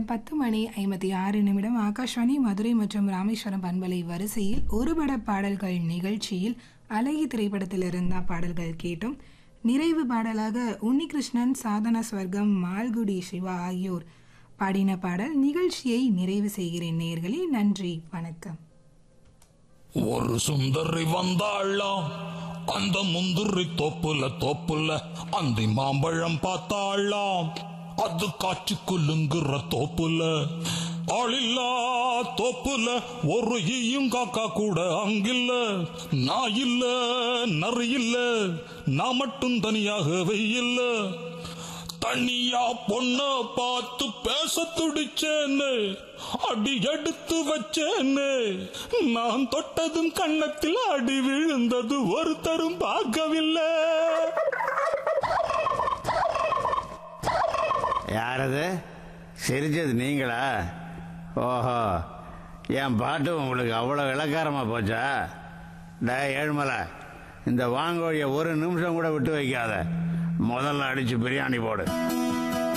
நேரம் பத்து மணி ஐம்பத்தி ஆறு நிமிடம் ஆகாஷ்வாணி மதுரை மற்றும் ராமேஸ்வரம் பண்பலை வரிசையில் ஒருபட பாடல்கள் நிகழ்ச்சியில் அழகி திரைப்படத்தில் இருந்தா பாடல்கள் கேட்டும் நிறைவு பாடலாக உன்னிகிருஷ்ணன் சாதனா ஸ்வர்க்கம் மால்குடி சிவா ஆகியோர் பாடின பாடல் நிகழ்ச்சியை நிறைவு செய்கிறேன் நேர்களே நன்றி வணக்கம் ஒரு சுந்தரி வந்தாளாம் அந்த முந்திரி தோப்புல தோப்புல அந்த மாம்பழம் பார்த்தாளாம் அது காட்சி குலுங்குற தோப்புல ஆளில்லா தோப்புல ஒரு ஈயும் காக்கா கூட அங்கில்ல நான் இல்ல நரி இல்ல நான் மட்டும் தனியாகவே இல்ல தனியா பொண்ண பார்த்து பேச துடிச்சேன்னு அடி எடுத்து வச்சேன்னு நான் தொட்டதும் கன்னத்தில் அடி விழுந்தது ஒருத்தரும் பார்க்கவில்லை யாரது சிரிச்சது நீங்களா ஓஹோ என் பாட்டு உங்களுக்கு அவ்வளோ இலக்காரமாக போச்சா டே ஏழுமலை இந்த வாங்கோழிய ஒரு நிமிஷம் கூட விட்டு வைக்காத முதல்ல அடிச்சு பிரியாணி போடு